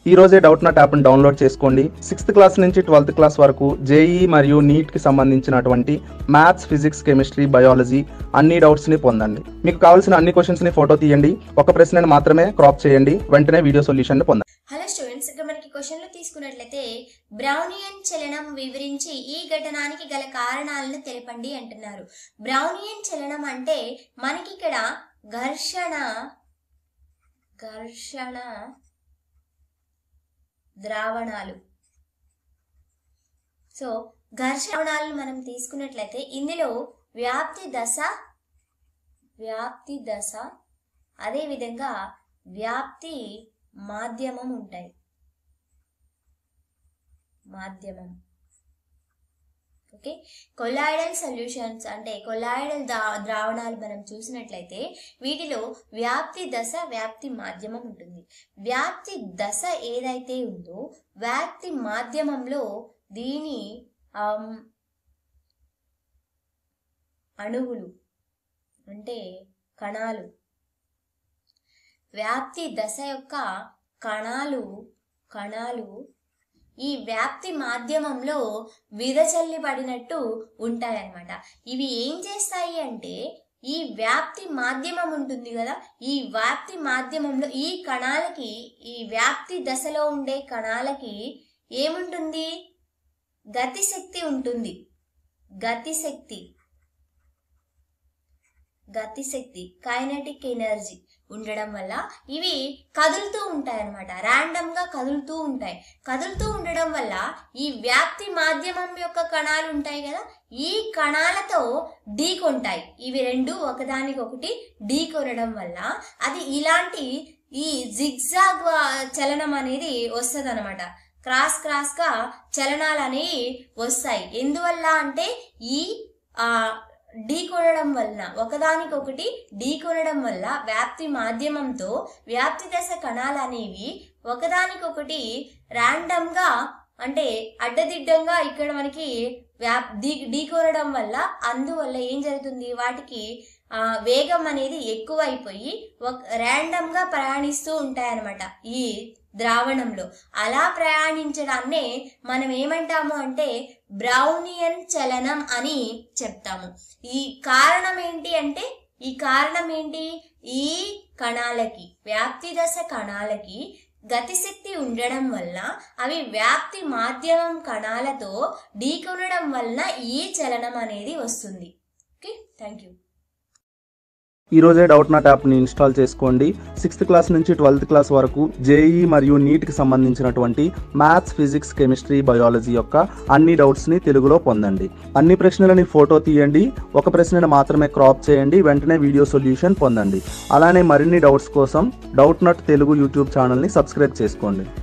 ఈ రోజే Doubtnut యాప్ని డౌన్లోడ్ చేసుకోండి సిక్స్త్ క్లాస్ నుంచి ట్వెల్త్ క్లాస్ వరకు జేఈ మరియు నీట్కి సంబంధించినటువంటి మ్యాథ్స్ ఫిజిక్స్ కెమిస్ట్రీ బయాలజీ అన్ని డౌట్స్ని పొందండి మీకు కావాల్సిన అన్ని క్వశ్చన్స్ని ఫోటో తీయండి ఒక ప్రశ్నను మాత్రమే క్రాప్ చేయండి వెంటనే వీడియో సొల్యూషన్ పొందండి హలో స్టూడెంట్స్ ఇక్కడ మనకి క్వశ్చన్లు తీసుకున్నట్లయితే బ్రౌనియన్ చలనం వివరించి ఈ ఘటనానికి గల కారణాలను తెలపండి అంటున్నారు బ్రౌనియన్ చలనం అంటే మనకి ఇక్కడ ఘర్షణ ఘర్షణ ద్రావణాలు సో ఘర్షణాలను మనం తీసుకున్నట్లయితే ఇందులో వ్యాప్తి దశ వ్యాప్తి దశ అదేవిధంగా వ్యాప్తి మాధ్యమం ఉంటాయి మాధ్యమం ఓకే కొలాయిడల్ సొల్యూషన్స్ అంటే కొలాయిడల్ ద్రావణాలు మనం చూసినట్లయితే వీటిలో వ్యాప్తి దశ వ్యాప్తి మాధ్యమం ఉంటుంది వ్యాప్తి దశ ఏదైతే ఉందో వ్యాప్తి మాధ్యమంలో దీని ఆమ్, అణువులు అంటే కణాలు వ్యాప్తి దశ యొక్క కణాలు కణాలు ఈ వ్యాప్తి మాధ్యమంలో విదచల్లి పడినట్టు ఉంటాయన్నమాట ఇవి ఏం చేస్తాయి అంటే ఈ వ్యాప్తి మాధ్యమం ఉంటుంది కదా ఈ వ్యాప్తి మాధ్యమంలో ఈ కణాలకి ఈ వ్యాప్తి దశలో ఉండే కణాలకి ఏముంటుంది గతిశక్తి ఉంటుంది గతిశక్తి గతిశక్తి కైనటిక్ ఎనర్జీ ఉండడం వల్ల ఇవి కదులుతూ ఉంటాయి అనమాట ర్యాండమ్ గా కదులుతూ ఉంటాయి కదులుతూ ఉండడం వల్ల ఈ వ్యాప్తి మాధ్యమం యొక్క కణాలు ఉంటాయి కదా ఈ కణాలతో ఢీకొంటాయి ఇవి రెండు ఒకదానికొకటి ఢీకొనడం వల్ల అది ఇలాంటి ఈ జిగ్జాగ్ చలనం అనేది వస్తుంది అనమాట క్రాస్ క్రాస్ గా చలనాలు అనేవి వస్తాయి ఎందువల్ల అంటే ఈ ఆ ఢీకొనడం వలన ఒకదానికొకటి ఢీకొనడం వల్ల వ్యాప్తి మాధ్యమంతో వ్యాప్తి దశ కణాలు అనేవి ఒకదానికొకటి ర్యాండమ్ గా అంటే అడ్డదిడ్డంగా ఇక్కడ మనకి వ్యాప్ ఢీ ఢీకొనడం వల్ల అందువల్ల ఏం జరుగుతుంది వాటికి ఆ, వేగం అనేది ఎక్కువైపోయి ఒక ర్యాండమ్ గా ప్రయాణిస్తూ ఉంటాయన్నమాట ఈ ద్రావణంలో అలా ప్రయాణించడాన్నే మనం ఏమంటాము అంటే బ్రౌనియన్ చలనం అని చెప్తాము ఈ కారణం ఏంటి అంటే ఈ కారణం ఏంటి ఈ కణాలకి వ్యాప్తి దశ కణాలకి గతిశక్తి ఉండడం వల్ల అవి వ్యాప్తి మాధ్యమం కణాలతో ఢీకొనడం వలన ఈ చలనం అనేది వస్తుంది ఓకే థ్యాంక్ యూ ఈ రోజే డౌట్ నాట్ యాప్ని ఇన్స్టాల్ చేసుకోండి సిక్స్త్ క్లాస్ నుంచి ట్వెల్త్ క్లాస్ వరకు జేఈ మరియు నీట్కి సంబంధించినటువంటి మ్యాథ్స్ ఫిజిక్స్ కెమిస్ట్రీ బయాలజీ యొక్క అన్ని డౌట్స్ని తెలుగులో పొందండి అన్ని ప్రశ్నలని ఫోటో తీయండి ఒక ప్రశ్నను మాత్రమే క్రాప్ చేయండి వెంటనే వీడియో సొల్యూషన్ పొందండి అలానే మరిన్ని డౌట్స్ కోసం డౌట్ నాట్ తెలుగు యూట్యూబ్ ఛానల్ని సబ్స్క్రైబ్ చేసుకోండి